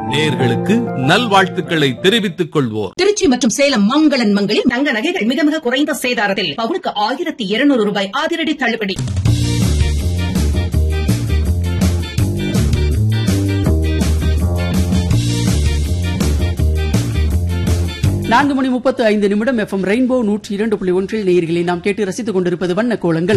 நேர்களுக்கு நல்வாழ்த்துக்களை தெரிவித்துக் கொள்வோர் திருச்சி மற்றும் சேலம் மங்களன் மங்களில் தங்க நகைகள் மிக மிக குறைந்த சேதாரத்தில் பவுனுக்கு ஆயிரத்தி இருநூறு ரூபாய் அதிரடி தள்ளுபடி நான்கு மணி முப்பத்து ஐந்து நிமிடம் எஃப்எம் ரெயின்போ நூற்றி இரண்டு புள்ளி ஒன்றில் நேயர்களை நாம் கேட்டு ரசித்துக் கொண்டிருப்பது வண்ண கோலங்கள்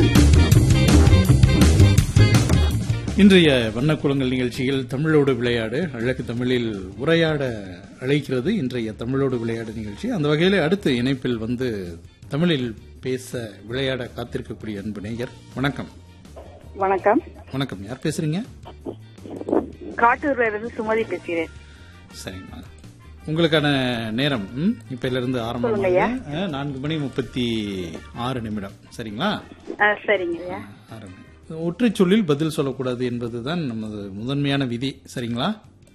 இன்றைய வண்ணக்குளங்கள் நிகழ்ச்சியில் தமிழோடு விளையாடு அழகு தமிழில் உரையாட அழைக்கிறது இன்றைய தமிழோடு விளையாடு நிகழ்ச்சி அந்த வகையில் அடுத்த இணைப்பில் வந்து தமிழில் பேச விளையாட காத்திருக்கக்கூடிய அன்பு நேயர் வணக்கம் வணக்கம் வணக்கம் யார் பேசுறீங்க காட்டூர்ல இருந்து சுமதி பேசுகிறேன் சரிங்கம்மா உங்களுக்கான நேரம் ம், இப்பையில இருந்து சொல்லுங்கய்யா. ஆரம்பமாக நான்கு மணி முப்பத்தி ஆறு நிமிடம் சரிங்களா ஆ, சரிங்கய்யா ஆரம்பி ஒற்றை சொல்லில் பதில் சொல்லக்கூடாது என்பதுதான் நமது முதன்மையான விதி சரிங்களா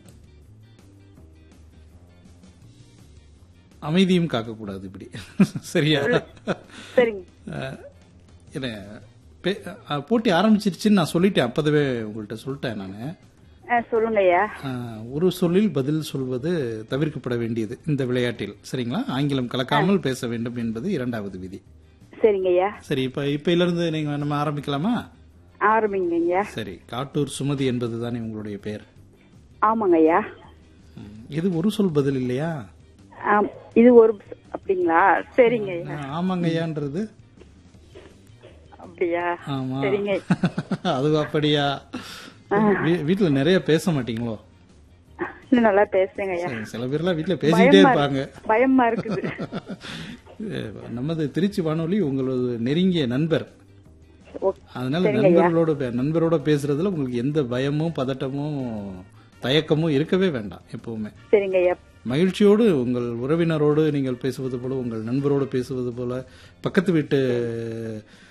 அமைதியும் காக்கக்கூடாது இப்படி சரியா சரிங்க அஹ், என்ன பே- அஹ், போட்டி ஆரம்பிச்சிருச்சுன்னு நான் சொல்லிட்டேன் அப்போதவே உங்கள்கிட்ட சொல்லிட்டேன் நான் ஆ, சொல்லுங்கய்யா ஒரு சொல்லில் பதில் சொல்வது தவிர்க்கப்பட வேண்டியது இந்த விளையாட்டில் சரிங்களா ஆங்கிலம் கலக்காமல் பேச வேண்டும் என்பது இரண்டாவது விதி சரிங்கய்யா சரி இப்ப இப்பையில இருந்து நீங்க நம்ம ஆரம்பிக்கலாமா ஆரம்பிங்கய்யா சரி காட்டூர் சுமதி என்பது தானே உங்களுடைய பெயர் ஆமாங்கய்யா ம், இது ஒரு சொல் பதில் இல்லையா ஆம், இது ஒரு அப்படிங்களா சரிங்கய்யா ஆ, ஆமாங்கய்யான்றது அப்படியா ஆமா சரிங்க அது அப்படியா வீ- வீட்டுல நிறைய பேச மாட்டீங்களோ இன்னும் நல்லா பேசுங்கய்யா சரி, சில பேர்லாம் வீட்டுல பேசிக்கிட்டே பயமா இருப்பாங்க இருக்கு- பயமா இருக்குது அஹ், நமது திருச்சி வானொலி உங்களது நெருங்கிய நண்பர் ஓ, அதனால சரிங்கய்யா. நண்பர்களோட பே- நண்பரோட பேசுறதுல உங்களுக்கு எந்த பயமும் பதட்டமும் தயக்கமும் இருக்கவே வேண்டாம் எப்பவுமே சரிங்கய்யா மகிழ்ச்சியோடு உங்கள் உறவினரோடு நீங்கள் பேசுவது போல உங்கள் நண்பரோடு பேசுவது போல பக்கத்து வீட்டு